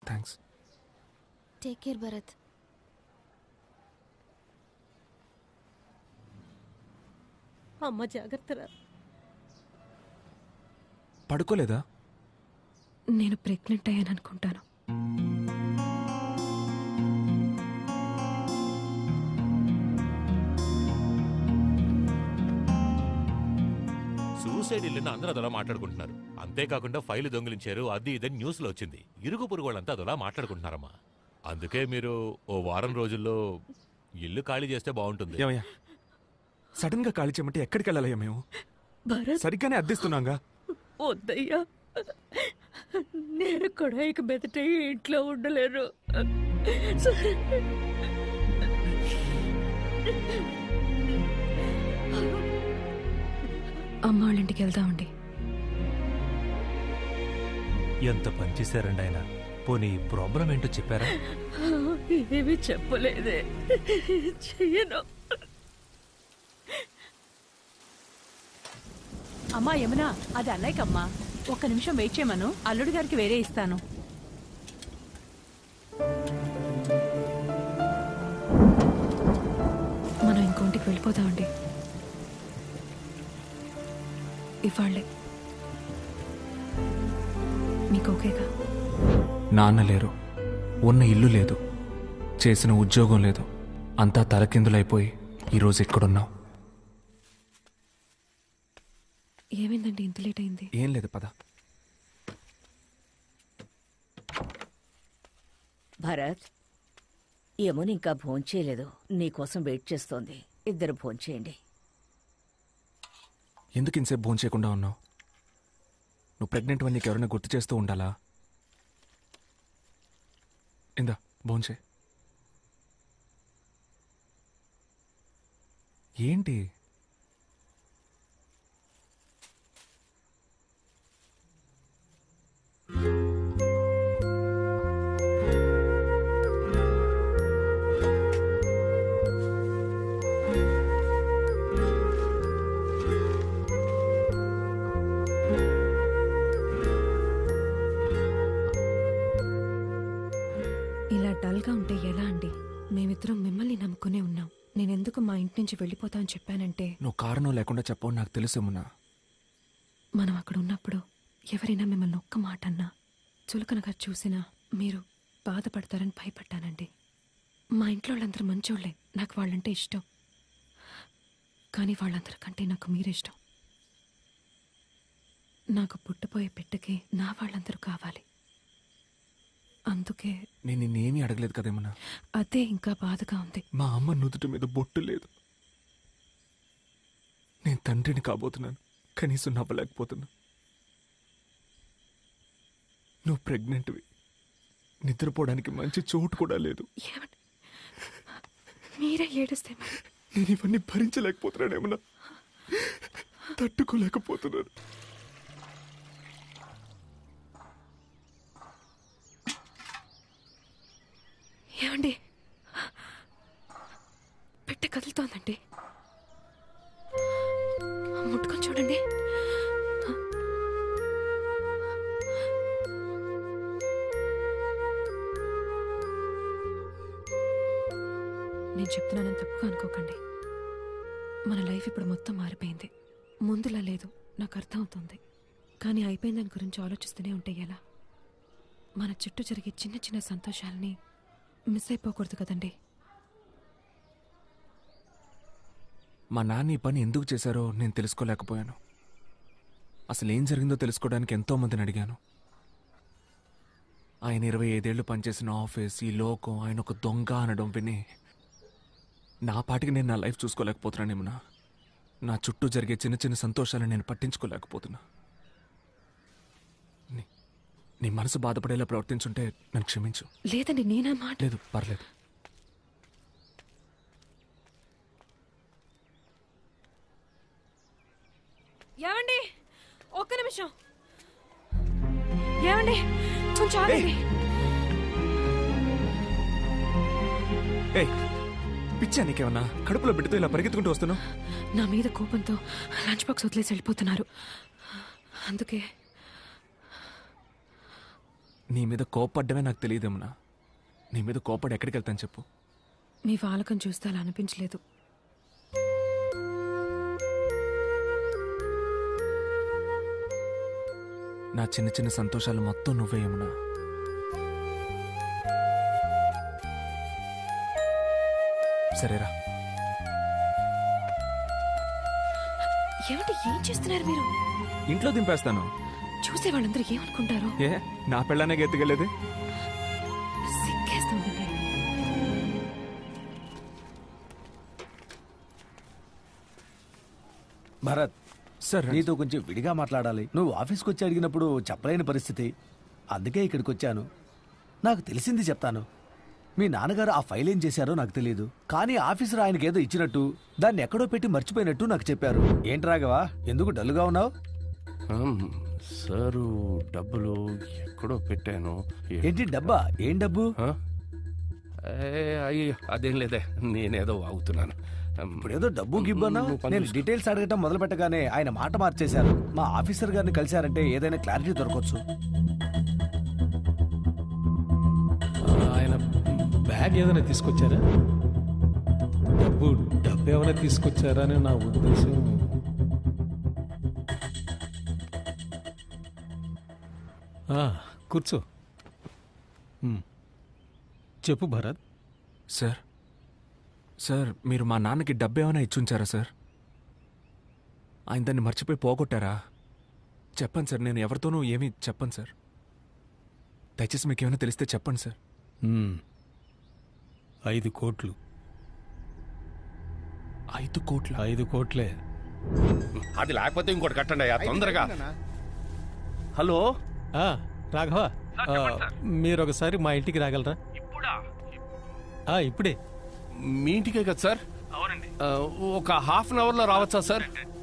Thanks take care Bharat అమ్మ జాగ్రత్తరా పడుకోలేదా నేను ప్రెగ్నెంట్ అయ్యాను అనుకుంటాను సూసైడ్ ఇల్లుని అందరూ అదలా మాట్లాడుకుంటున్నారు అంతేకాకుండా ఫైల్ దొంగిలించారు అది ఇదని న్యూస్ లో వచ్చింది ఇరుగు పొరుగు వాళ్ళంతా అదలా మాట్లాడుకుంటున్నారమ్మా అందుకే మీరు ఓ వారం రోజుల్లో ఇల్లు ఖాళీ చేస్తే బాగుంటుంది ఏమయ్యా సడన్ గా ఖాళీ చేయమంటే ఎక్కడికి వెళ్ళాలయ్యా మేము భరత్ సరిగ్గానే అద్దెస్తున్నాగా వద్దయ్యా నేను కూడా ఇక మెదట ఈ ఇంట్లో ఉండలేను సరే అమ్మ వాళ్ళ ఇంటికి వెళ్దామండి ఎంత పనిచేశారండి ఆయన పోనీ ప్రాబ్లం ఏంటో చెప్పారా ఏమీ చెప్పలేదే చెయ్యను అమ్మా యమునా అది అన్నయ్యకమ్మా ఒక్క నిమిషం వెయిట్ చేయమను అల్లుడి గారికి వేరే ఇస్తాను మనం ఇంకోంటికి వెళ్ళిపోదామండి ఇవాళ్ళే మీకు ఓకేగా నాన్న లేరు ఉన్న ఇల్లు లేదు చేసిన ఉద్యోగం లేదు అంతా తలకిందులైపోయి ఈరోజు ఎక్కడున్నావు ఏమైందండి ఇంత లేట్ అయింది ఏం లేదు పద భరత్ యమున ఇంకా భోంచేయలేదు నీకోసం వెయిట్ చేస్తోంది ఇద్దరు భోంచేయండి ఎందుకు ఇంతసేపు భోజనం చేయకుండా ఉన్నావు నువ్వు ప్రెగ్నెంట్ అని నీకు ఎవరైనా గుర్తు చేస్తూ ఉండాలా ఇందా భోంచే ఏంటి ఇలా డల్గా ఉంటే ఎలా అండి మేమిద్దరం మిమ్మల్ని నమ్ముకునే ఉన్నాం నేనెందుకు మా ఇంటి నుంచి వెళ్ళిపోతా అని చెప్పానంటే నువ్వు కారణం లేకుండా చెప్పవు నాకు తెలుసేమున్నా మనం అక్కడ ఉన్నప్పుడు ఎవరైనా మిమ్మల్ని ఒక్క మాట అన్నా చులకనగా చూసినా మీరు బాధపడతారని భయపడ్డానండి మా ఇంట్లో వాళ్ళందరూ మంచోళ్లే నాకు వాళ్ళంటే ఇష్టం కానీ వాళ్ళందరికంటే నాకు మీరే ఇష్టం నాకు పుట్టపోయే బిడ్డకి నా వాళ్ళందరూ కావాలి అందుకే నేను నిన్నేమీ అడగలేదు కదేమన్నా అదే ఇంకా బాధగా ఉంది మా అమ్మ నుదుటి మీద బొట్టు లేదు నేను తండ్రిని కాబోతున్నాను కనీసం నవ్వలేకపోతున్నా నువ్వు ప్రెగ్నెంట్వి నిద్రపోవడానికి మంచి చోటు కూడా లేదు ఏమండి మీరే ఏడిస్తే మరి నేను ఇవన్నీ భరించలేకపోతున్నానేమన్నా తట్టుకోలేకపోతున్నాను ఏమండి పెట్టె కదులుతోందండి ముట్టుకొని చూడండి నేను చెప్తున్నానని తప్పుగా అనుకోకండి మన లైఫ్ ఇప్పుడు మొత్తం మారిపోయింది ముందులా లేదు నాకు అర్థమవుతుంది కానీ అయిపోయిన దాని గురించి ఆలోచిస్తూనే ఉంటే ఎలా మన చుట్టూ జరిగే చిన్న చిన్న సంతోషాలని మిస్ అయిపోకూడదు కదండి మా నాన్న ఈ పని ఎందుకు చేశారో నేను తెలుసుకోలేకపోయాను అసలు ఏం జరిగిందో తెలుసుకోవడానికి ఎంతో మందిని అడిగాను ఆయన ఇరవై ఐదేళ్లు పనిచేసిన ఆఫీస్ ఈ లోకం ఆయన ఒక దొంగ అనడం విని నా పాటికి నేను నా లైఫ్ చూసుకోలేకపోతున్నానేమన్నా నా చుట్టూ జరిగే చిన్న చిన్న సంతోషాలను నేను పట్టించుకోలేకపోతున్నా నీ- నీ మనసు బాధపడేలా ప్రవర్తించుంటే నన్ను క్షమించు లేదండి నేనా మాట లేదు పర్లేదు ఏమండి ఒక్క నిమిషం ఏమండి కొంచెం ఆగండి ఏయ్ పిచ్చా నీకేమన్నా కడుపులో బిడ్డతో ఇలా పరిగెత్తుకుంటూ వస్తున్నావు నా మీద కోపంతో లంచ్ బాక్స్ వదిలేసి వెళ్ళిపోతున్నారు అందుకే నీ మీద కోపడ్డమే నాకు తెలియదేమన్నా నీ మీద కోపడి ఎక్కడికి వెళ్తాను చెప్పు మీ వాలకం చూస్తే అలా అనిపించలేదు నా చిన్న చిన్న సంతోషాలు మొత్తం నువ్వే యమునా సరేరా ఏమిటి ఏం చేస్తున్నారు మీరు ఇంట్లో దింపేస్తాను చూసే వాళ్ళందరూ ఏమనుకుంటారు ఏ నా పెళ్ళానే ఎత్తుకెళ్ళేది సిగ్గేస్తుందండి భరత్ సార్ నీతో కొంచెం విడిగా మాట్లాడాలి నువ్వు ఆఫీస్కి వచ్చి అడిగినప్పుడు చెప్పలేని పరిస్థితి అందుకే ఇక్కడికి వచ్చాను నాకు తెలిసింది చెప్తాను మీ నాన్నగారు ఆ ఫైల్ ఏం చేశారో నాకు తెలియదు కానీ ఆఫీసర్ ఆయనకి ఏదో ఇచ్చినట్టు దాన్ని ఎక్కడో పెట్టి మర్చిపోయినట్టు నాకు చెప్పారు ఏంటి రాఘవా ఎందుకు డల్గా ఉన్నావు ఆమ్, సారు డబ్బులు ఎక్కడో పెట్టాను ఏ- ఏంటి డబ్బా ఏం డబ్బు ఆ? ఏ, అయ్యో అదేం లేదే నేనేదో వాగుతున్నాను ఆమ్, ఇప్పుడు ఏదో డబ్బు గిబ్బన్నా నువ్వు పని నేను చూసుకో. డీటెయిల్స్ అడగటం మొదలు పెట్టగానే ఆయన మాట మార్చేశారు మా ఆఫీసర్ గారిని కలిశారంటే ఏదైనా క్లారిటీ దొరకవచ్చు ఆయన బ్యాగ్ ఏదైనా తీసుకొచ్చారా డబ్బు డబ్బు ఏమైనా తీసుకొచ్చారా అని నా ఉద్దేశం ఆ, కూర్చో ఉమ్. చెప్పు భరత్ సార్ సార్ మీరు మా నాన్నకి డబ్బు ఏమైనా ఇచ్చుంచారా సార్ ఆయన దాన్ని మర్చిపోయి పోగొట్టారా చెప్పండి సార్ నేను ఎవరితోనూ ఏమీ చెప్పను సార్ దయచేసి మీకు ఏమైనా తెలిస్తే చెప్పండి సార్ ఉమ్. ఐదు కోట్లు ఐదు కోట్ల ఐదు కోట్లే అది లేకపోతే ఇంకోటి కట్టండి అయ్యా తొందరగా హలో ఆ, రాఘవ ఆ, మీరు ఒకసారి మా ఇంటికి రాగలరా ఆ, ఇప్పుడే మీ ఇంటికే కదా సార్ ఆ, ఒక హాఫ్ అన్ అవర్లో రావచ్చా సార్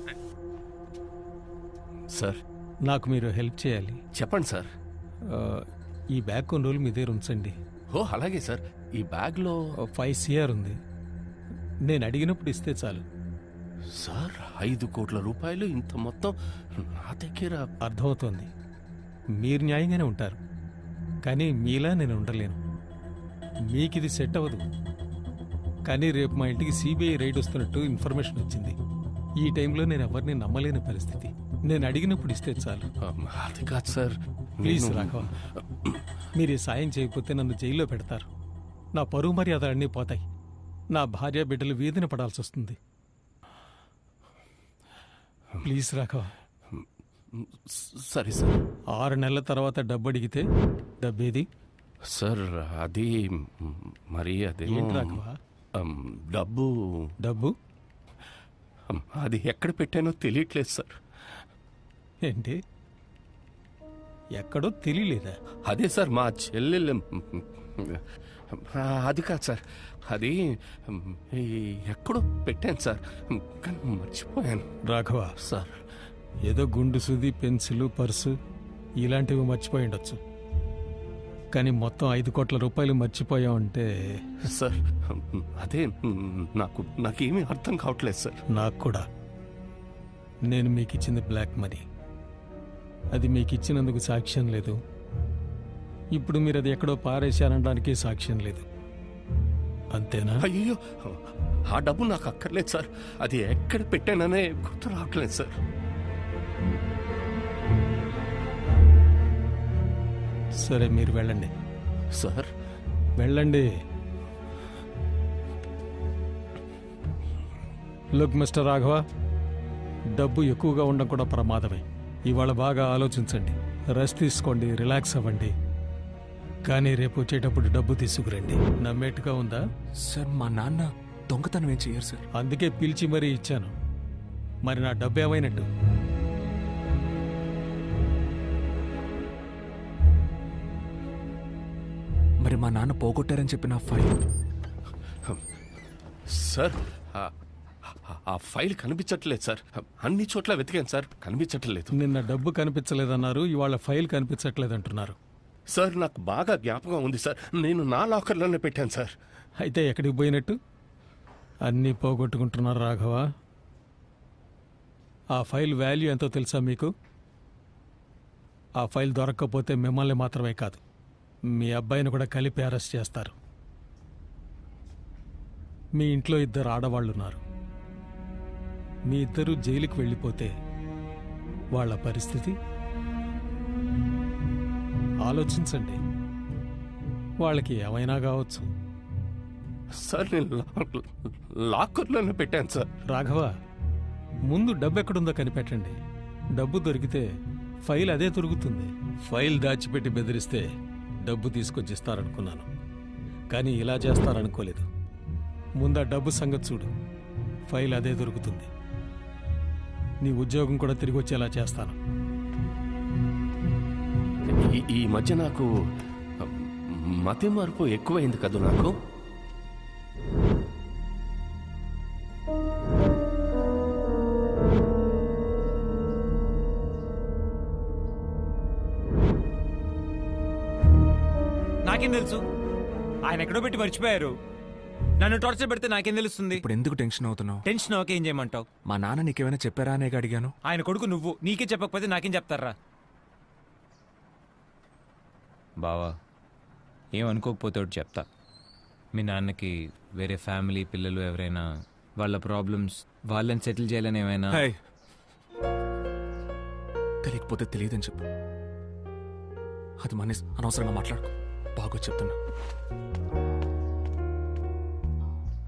సార్ నాకు మీరు హెల్ప్ చేయాలి చెప్పండి సార్ ఆ, ఈ బ్యాగ్ కొన్ని రోజులు మీ దగ్గర ఉంచండి ఓ అలాగే సార్ ఈ బ్యాగ్లో ఫైవ్ సిఆర్ ఉంది నేను అడిగినప్పుడు ఇస్తే చాలు సార్ ఐదు కోట్ల రూపాయలు ఇంత మొత్తం నా దగ్గర అర్థమవుతోంది మీరు న్యాయంగానే ఉంటారు కానీ మీలా నేను ఉండలేను మీకు ఇది సెట్ అవ్వదు కానీ రేపు మా ఇంటికి సిబిఐ రైడ్ వస్తున్నట్టు ఇన్ఫర్మేషన్ వచ్చింది ఈ టైంలో నేను ఎవరిని నమ్మలేని పరిస్థితి నేను అడిగినప్పుడు ఇస్తే చాలు ఆమ్, అది కాదు సార్ ప్లీజ్ నేను- రాఘవ మీరు ఈ సాయం చేయకపోతే నన్ను జైల్లో పెడతారు నా పరువు మర్యాదలన్నీ పోతాయి నా భార్య బిడ్డలు వీధిన పడాల్సి వస్తుంది ప్లీజ్ రాఘవ సరే సార్ ఆరు నెలల తర్వాత డబ్బు అడిగితే డబ్బేది సార్ అది మ్, మరి అదే ఏంటి రాఘవ డబ్బు డబ్బు అమ్, అది ఎక్కడ పెట్టానో తెలియట్లేదు సార్ ఏంటి ఎక్కడో తెలియలేదా అదే సార్ మా చెల్లెలు ఆ, అది కాదు సార్ అది మ్, ఈ ఎక్కడో పెట్టాను సార్ కానీ మర్చిపోయాను రాఘవ సార్ ఏదో గుండు సుది పెన్సిల్ పర్సు ఇలాంటివి మర్చిపోయి ఉండొచ్చు కానీ మొత్తం ఐదు కోట్ల రూపాయలు మర్చిపోయావంటే సార్ మ్, అదే మ్, నాకు నాకేమీ అర్థం కావట్లేదు సార్ నాకు కూడా నేను మీకు ఇచ్చింది బ్లాక్ మనీ అది మీకు ఇచ్చినందుకు సాక్ష్యం లేదు ఇప్పుడు మీరు అది ఎక్కడో పారేశారనడానికి సాక్ష్యం లేదు అంతేనా అయ్యో ఆ డబ్బు నాకు అక్కర్లేదు సార్ అది ఎక్కడ పెట్టాననే గుర్తు రావట్లేదు సార్ సరే మీరు వెళ్ళండి సార్ వెళ్ళండి లుక్ మిస్టర్ రాఘవ డబ్బు ఎక్కువగా ఉండడం కూడా ప్రమాదమే ఇవాళ బాగా ఆలోచించండి రెస్ట్ తీసుకోండి రిలాక్స్ అవ్వండి కానీ రేపు వచ్చేటప్పుడు డబ్బు తీసుకురండి నమ్మేట్టుగా ఉందా సార్ మా నాన్న దొంగతనం ఏం చెయ్యరు సార్ అందుకే పిలిచి మరీ ఇచ్చాను మరి నా డబ్బు ఏమైనట్టు మరి మా నాన్న పోగొట్టారని చెప్పిన ఫైల్ సార్ ఆ- ఆ ఫైల్ కనిపించట్లేదు సార్ అన్ని చోట్ల వెతికాను సార్ కనిపించట్లేదు నిన్న డబ్బు కనిపించలేదన్నారు ఇవాళ ఫైల్ కనిపించట్లేదంటున్నారు సార్ నాకు బాగా జ్ఞాపకం ఉంది సార్ నేను నా లాకర్లోనే పెట్టాను సార్ అయితే ఎక్కడికి పోయినట్టు అన్నీ పోగొట్టుకుంటున్నారు రాఘవ ఆ ఫైల్ వాల్యూ ఎంతో తెలుసా మీకు ఆ ఫైల్ దొరక్కపోతే మిమ్మల్ని మాత్రమే కాదు మీ అబ్బాయిని కూడా కలిపి అరెస్ట్ చేస్తారు మీ ఇంట్లో ఇద్దరు ఆడవాళ్ళు ఉన్నారు మీ ఇద్దరు జైలుకి వెళ్ళిపోతే వాళ్ళ పరిస్థితి ఆలోచించండి వాళ్ళకి ఏమైనా కావచ్చు సార్ నేను లా- లాకర్లోనే పెట్టాను సార్ రాఘవ ముందు డబ్బు ఎక్కడుందో కనిపెట్టండి డబ్బు దొరికితే ఫైల్ అదే దొరుకుతుంది ఫైల్ దాచిపెట్టి బెదిరిస్తే డబ్బు తీసుకొచ్చి ఇస్తారనుకున్నాను కానీ ఇలా చేస్తారనుకోలేదు ముందు ఆ డబ్బు సంగతి చూడు ఫైల్ అదే దొరుకుతుంది నీ ఉద్యోగం కూడా తిరిగి వచ్చేలా చేస్తాను ఈ- ఈ మధ్య నాకు మతి మార్పు ఎక్కువైంది కదా నాకు నాకేం తెలుసు ఆయన ఎక్కడో పెట్టి మర్చిపోయారు నన్ను టార్చర్ పెడితే నాకేం తెలుస్తుంది ఇప్పుడు ఎందుకు టెన్షన్ అవుతున్నావు టెన్షన్ ఓకే ఏం చేయమంటావు మా నాన్న నీకేమైనా చెప్పారా అనే అడిగాను ఆయన కొడుకు నువ్వు నీకే చెప్పకపోతే నాకేం చెప్తారా బావా ఏం అనుకోకపోతే ఒకటి చెప్తా మీ నాన్నకి వేరే ఫ్యామిలీ పిల్లలు ఎవరైనా వాళ్ళ ప్రాబ్లమ్స్ వాళ్ళని సెటిల్ చేయాలని ఏమైనా హే. తెలియకపోతే తెలియదని చెప్పు అది మన అనవసరంగా మాట్లాడుకో బాగో చెప్తున్నా